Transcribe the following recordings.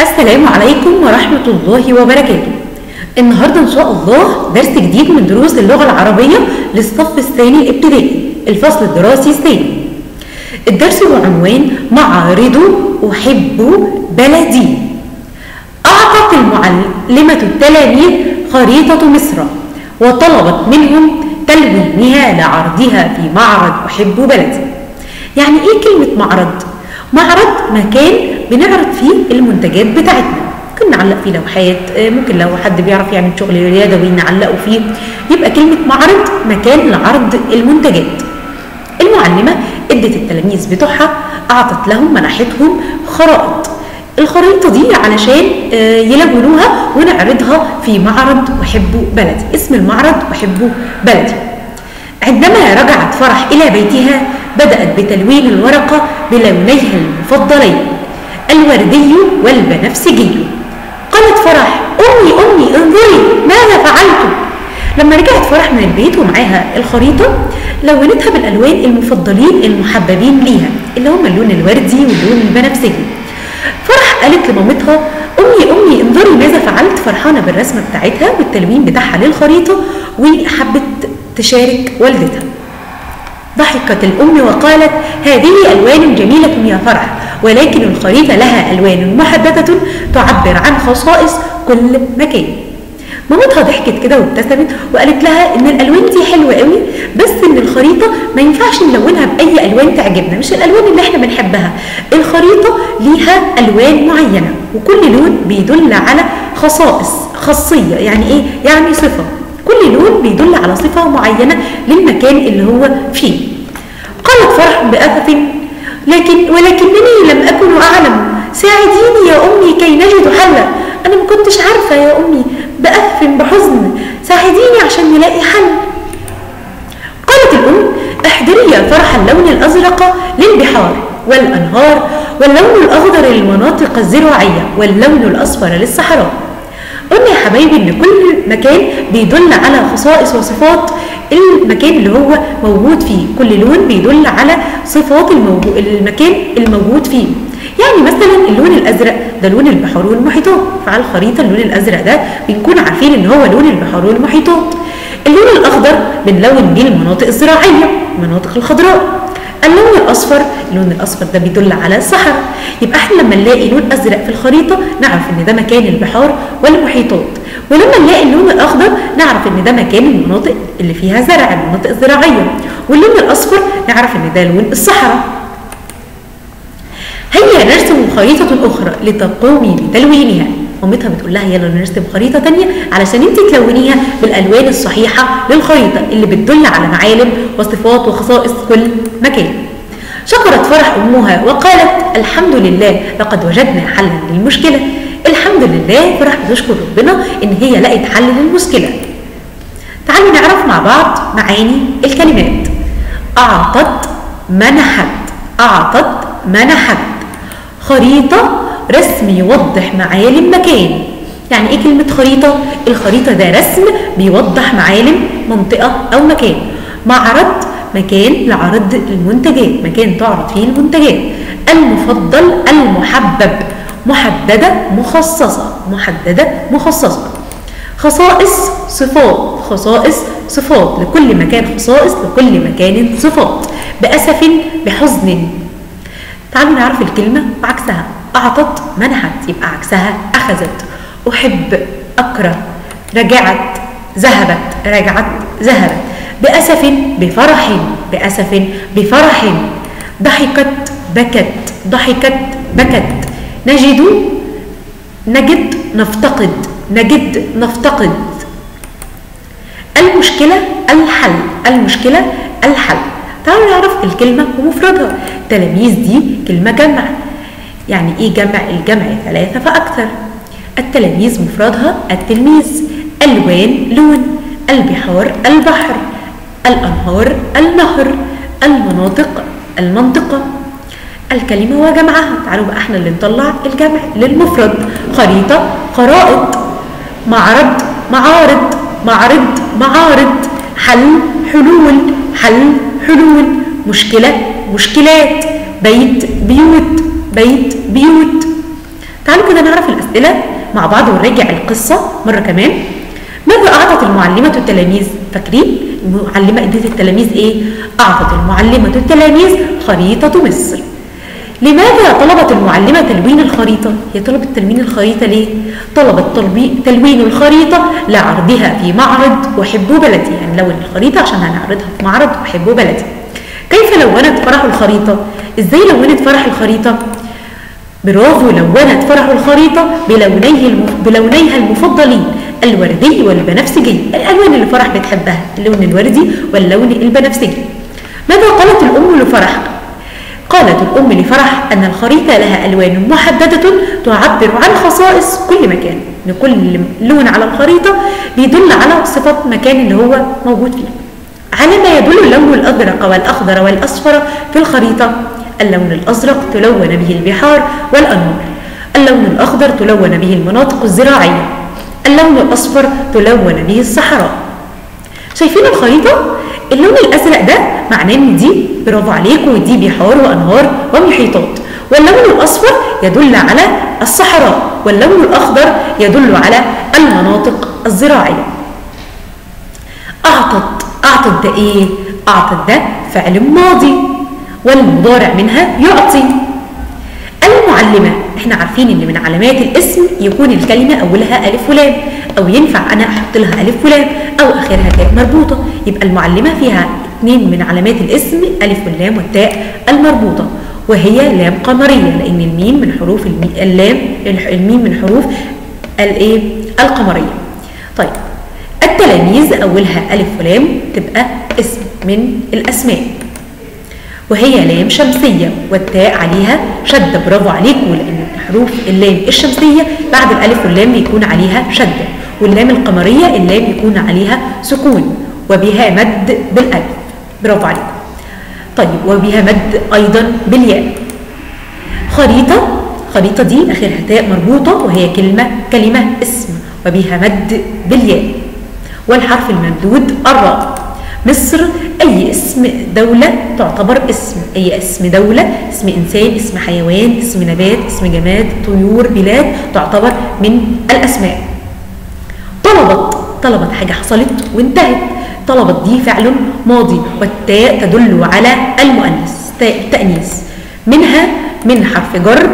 السلام عليكم ورحمة الله وبركاته النهاردة إن شاء الله درس جديد من دروس اللغة العربية للصف الثاني الابتدائي الفصل الدراسي الثاني الدرس هو عنوان معارض أحب بلدي أعطت المعلمة التلاميذ خريطة مصر وطلبت منهم تلوينها لعرضها في معرض أحب بلدي يعني إيه كلمة معرض؟ معرض مكان بنعرض فيه المنتجات بتاعتنا ممكن نعلق فيه لوحات ممكن لو حد بيعرف يعمل شغل يدوي نعلقه فيه يبقى كلمة معرض مكان لعرض المنتجات المعلمة ادت التلاميذ بتوعها اعطت لهم منحتهم خرائط الخريطة دي علشان يلونوها ونعرضها في معرض أحب بلدي اسم المعرض أحب بلدي عندما رجعت فرح إلى بيتها بدأت بتلوين الورقة بلونيها المفضلين الوردي والبنفسجي قالت فرح أمي أمي انظري ماذا فعلت لما رجعت فرح من البيت ومعاها الخريطة لونتها بالألوان المفضلين المحببين ليها اللي هم اللون الوردي واللون البنفسجي فرح قالت لمامتها أمي أمي انظري ماذا فعلت فرحانة بالرسمة بتاعتها والتلوين بتاعها للخريطة وحبت تشارك والدتها ضحكت الأم وقالت هذه ألوان جميلة يا فرح ولكن الخريطة لها ألوان محددة تعبر عن خصائص كل مكان مامتها ضحكت كده وابتسمت وقالت لها ان الالوان دي حلوه قوي بس ان الخريطه ما ينفعش نلونها باي الوان تعجبنا مش الالوان اللي احنا بنحبها الخريطه ليها الوان معينه وكل لون بيدل على خصائص خاصيه يعني ايه يعني صفه كل لون بيدل على صفه معينه للمكان اللي هو فيه قالت فرح بأسف لكن ولكنني لم أكن أعلم ساعديني يا أمي كي نجد حلا أنا ما كنتش عارفة يا أمي بأسف بحزن ساعديني عشان نلاقي حل قالت الأم احضري يا فرح اللون الأزرق للبحار والأنهار واللون الأخضر للمناطق الزراعية واللون الأصفر للصحراء قلنا يا حبايبي ان كل مكان بيدل على خصائص وصفات المكان اللي هو موجود فيه كل لون بيدل على صفات الموجود المكان الموجود فيه يعني مثلا اللون الازرق ده لون البحار والمحيطات فعلى الخريطه اللون الازرق ده بنكون عارفين ان هو لون البحار والمحيطات اللون الاخضر بنلون بيه المناطق الزراعيه المناطق الخضراء اللون الاصفر اللون الاصفر ده بيدل على الصحراء يبقى احنا لما نلاقي لون ازرق في الخريطه نعرف ان ده مكان البحار والمحيطات ولما نلاقي اللون الاخضر نعرف ان ده مكان المناطق اللي فيها زرع المناطق الزراعيه واللون الاصفر نعرف ان ده لون الصحراء هيا نرسم خريطة أخرى لتقومي بتلوينها مامتها بتقول لها يلا نرسم خريطة تانية علشان انت تلونيها بالألوان الصحيحة للخريطة اللي بتدل على معالم وصفات وخصائص كل مكان شكرت فرح أمها وقالت الحمد لله لقد وجدنا حلا للمشكلة الحمد لله فرح بتشكر ربنا إن هي لقت حل للمشكلة تعالوا نعرف مع بعض معاني الكلمات أعطت منحت أعطت منحت خريطة رسم يوضح معالم مكان يعني ايه كلمة خريطة؟ الخريطة ده رسم بيوضح معالم منطقة أو مكان معرض مكان لعرض المنتجات مكان تعرض فيه المنتجات المفضل المحبب محددة مخصصة محددة مخصصة خصائص صفات خصائص صفات لكل مكان خصائص لكل مكان صفات بأسف بحزن تعالوا نعرف الكلمة وعكسها أعطت منحت يبقى عكسها أخذت أحب أكره رجعت ذهبت رجعت ذهبت بأسف بفرح بأسف بفرح ضحكت بكت ضحكت بكت نجد نجد نفتقد نجد نفتقد المشكلة الحل المشكلة الحل تعالوا نعرف الكلمة ومفردها تلاميذ دي كلمة جمع يعني ايه جمع الجمع ثلاثة فأكثر التلاميذ مفردها التلميذ ألوان لون البحار البحر الأنهار النهر المناطق المنطقة الكلمة وجمعها تعالوا بقى احنا اللي نطلع الجمع للمفرد خريطة خرائط معرض معارض معرض معارض حل حلول حل حلول مشكلة مشكلات بيت بيوت بيت بيوت تعالوا كده نعرف الأسئلة مع بعض ونراجع القصة مرة كمان ماذا أعطت المعلمة التلاميذ فاكرين المعلمة ادت التلاميذ ايه أعطت المعلمة التلاميذ خريطة مصر لماذا طلبت المعلمة تلوين الخريطة؟ هي طلبت تلوين الخريطة ليه؟ طلبت تلوين الخريطة لعرضها في معرض أحب بلدي، يعني لون الخريطة عشان هنعرضها في معرض أحب بلدي. كيف لونت فرح الخريطة؟ إزاي لونت فرح الخريطة؟ برافو لونت فرح الخريطة بلونيه المف... بلونيها المفضلين الوردي والبنفسجي الألوان اللي فرح بتحبها اللون الوردي واللون البنفسجي ماذا قالت الأم لفرح؟ قالت الأم لفرح أن الخريطة لها ألوان محددة تعبر عن خصائص كل مكان إن كل لون على الخريطة بيدل على صفة مكان اللي هو موجود فيه على ما يدل اللون الأزرق والأخضر والأصفر في الخريطة اللون الأزرق تلون به البحار والأنهار اللون الأخضر تلون به المناطق الزراعية اللون الأصفر تلون به الصحراء شايفين الخريطة؟ اللون الأزرق ده معناه إن دي برافو عليكم دي بحار وأنهار ومحيطات واللون الأصفر يدل على الصحراء واللون الأخضر يدل على المناطق الزراعية أعطت أعطت ده إيه؟ أعطت ده فعل ماضي والمضارع منها يعطي المعلمة احنا عارفين ان من علامات الاسم يكون الكلمة اولها الف ولام او ينفع انا احط لها الف ولام او اخرها تاء مربوطة يبقى المعلمة فيها اثنين من علامات الاسم الف واللام والتاء المربوطة وهي لام قمرية لان الميم من حروف المي... اللام الميم من حروف الايه القمرية طيب التلاميذ اولها الف ولام تبقى اسم من الاسماء وهي لام شمسية والتاء عليها شدة برافو عليكم لأن حروف اللام الشمسية بعد الألف واللام بيكون عليها شدة واللام القمرية اللام يكون عليها سكون وبها مد بالألف برافو عليكم طيب وبها مد أيضا بالياء خريطة خريطة دي آخرها تاء مربوطة وهي كلمة كلمة اسم وبها مد بالياء والحرف الممدود الراء مصر أي اسم دولة تعتبر اسم أي اسم دولة اسم إنسان اسم حيوان اسم نبات اسم جماد طيور بلاد تعتبر من الأسماء طلبت طلبت حاجة حصلت وانتهت طلبت دي فعل ماضي والتاء تدل على المؤنث تاء التأنيث منها من حرف جر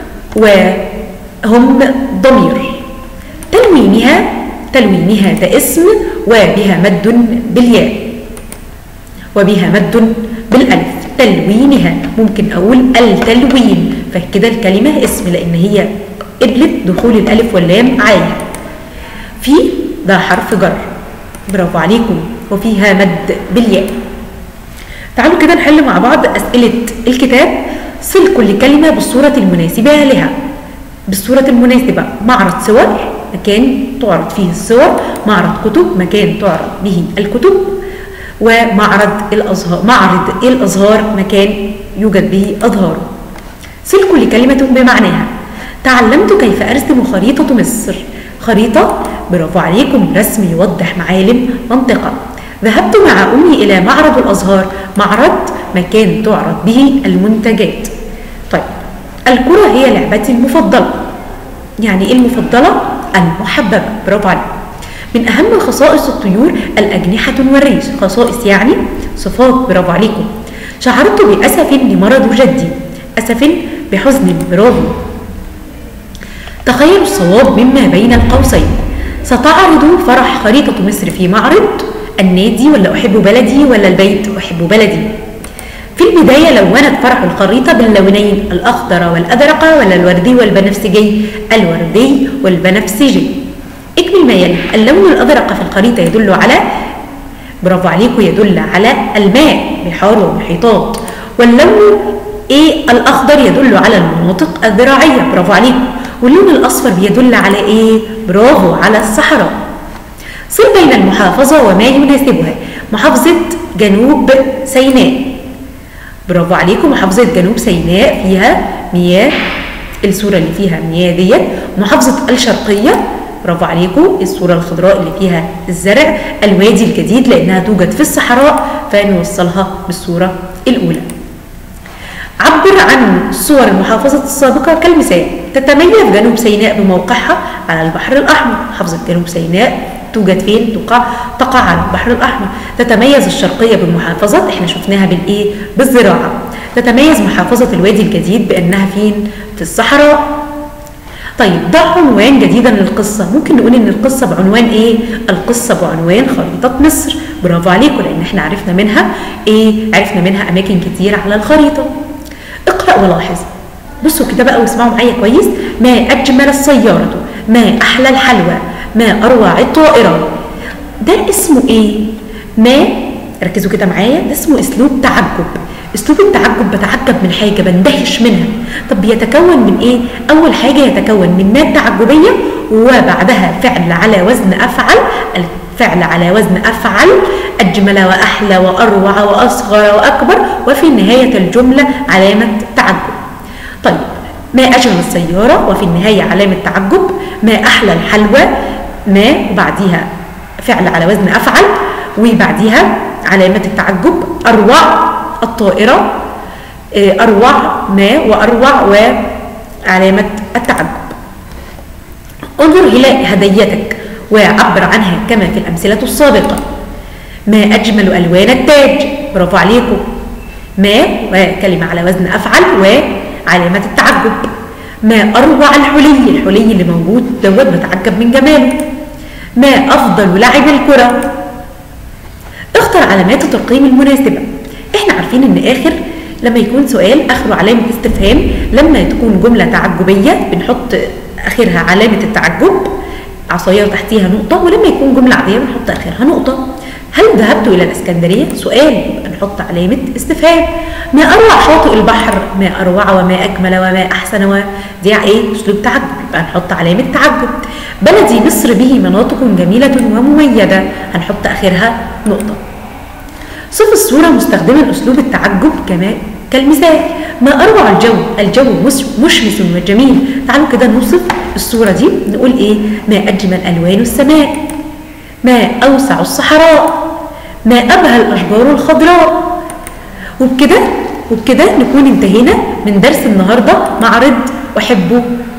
وهم ضمير تلوينها تلوينها ده اسم وبها مد بالياء وبها مد بالالف تلوينها ممكن اقول التلوين فكده الكلمه اسم لان هي قبلت دخول الالف واللام عليها في ده حرف جر برافو عليكم وفيها مد بالياء تعالوا كده نحل مع بعض اسئله الكتاب صل كل كلمه بالصوره المناسبه لها بالصوره المناسبه معرض صور مكان تعرض فيه الصور معرض كتب مكان تعرض به الكتب ومعرض الأزهار معرض الأزهار مكان يوجد به أزهار صل كل كلمة بمعناها تعلمت كيف أرسم خريطة مصر خريطة برافو عليكم رسم يوضح معالم منطقة ذهبت مع أمي إلى معرض الأزهار معرض مكان تعرض به المنتجات طيب الكرة هي لعبتي المفضلة يعني إيه المفضلة؟ المحببة برافو عليكم من أهم خصائص الطيور الأجنحة والريش خصائص يعني صفات برافو عليكم شعرت بأسف لمرض جدي أسف بحزن برافو تخيل الصواب مما بين القوسين ستعرض فرح خريطة مصر في معرض النادي ولا أحب بلدي ولا البيت أحب بلدي في البداية لونت فرح الخريطة باللونين الأخضر والأزرق ولا الوردي والبنفسجي الوردي والبنفسجي اكمل ما يلي اللون الأزرق في الخريطة يدل على برافو عليكم يدل على الماء بحار ومحيطات واللون ايه الأخضر يدل على المناطق الزراعية برافو عليكم واللون الأصفر بيدل على ايه برافو على الصحراء صل بين المحافظة وما يناسبها محافظة جنوب سيناء برافو عليكم محافظة جنوب سيناء فيها مياه الصورة اللي فيها مياه ديت محافظة الشرقية برافو عليكم الصورة الخضراء اللي فيها الزرع الوادي الجديد لأنها توجد في الصحراء فنوصلها بالصورة الأولى عبر عن صور المحافظة السابقة كالمثال تتميز جنوب سيناء بموقعها على البحر الأحمر محافظة جنوب سيناء توجد فين تقع تقع على البحر الأحمر تتميز الشرقية بالمحافظة احنا شفناها بالإيه بالزراعة تتميز محافظة الوادي الجديد بأنها فين في الصحراء طيب ضع عنوان جديدا للقصة ممكن نقول ان القصة بعنوان ايه القصة بعنوان خريطة مصر برافو عليكم لان احنا عرفنا منها ايه عرفنا منها اماكن كتير على الخريطة اقرأ ولاحظ بصوا كده بقى واسمعوا معايا كويس ما اجمل السيارة ما احلى الحلوى ما اروع الطائرة ده اسمه ايه ما ركزوا كده معايا ده اسمه اسلوب تعجب اسلوب التعجب بتعجب من حاجه بندهش منها طب بيتكون من ايه اول حاجه يتكون من مات تعجبيه وبعدها فعل على وزن افعل الفعل على وزن افعل اجمل واحلى واروع واصغر واكبر وفي نهايه الجمله علامه تعجب طيب ما اجمل السياره وفي النهايه علامه تعجب ما احلى الحلوى ما وبعديها فعل على وزن افعل وبعديها علامه التعجب اروع الطائرة أروع ما وأروع وعلامة التعجب انظر إلى هديتك وعبر عنها كما في الأمثلة السابقة ما أجمل ألوان التاج برافو عليكم ما وكلمة على وزن أفعل وعلامة التعجب ما أروع الحلي الحلي اللي موجود دوت بتعجب من جماله ما أفضل لعب الكرة اختر علامات الترقيم المناسبة احنا عارفين ان اخر لما يكون سؤال اخره علامه استفهام لما تكون جمله تعجبيه بنحط اخرها علامه التعجب عصايه تحتيها نقطه ولما يكون جمله عاديه بنحط اخرها نقطه هل ذهبت الى الاسكندريه سؤال يبقى نحط علامه استفهام ما اروع شاطئ البحر ما اروع وما اكمل وما احسن ودي ايه اسلوب تعجب يبقى نحط علامه تعجب بلدي مصر به مناطق جميله ومميزه هنحط اخرها نقطه صف الصورة مستخدما أسلوب التعجب كما كالمثال ما أروع الجو الجو مشمس وجميل تعالوا كده نوصف الصورة دي نقول إيه ما أجمل ألوان السماء ما أوسع الصحراء ما أبهى الأشجار الخضراء وبكده وبكده نكون انتهينا من درس النهاردة معرض أحبه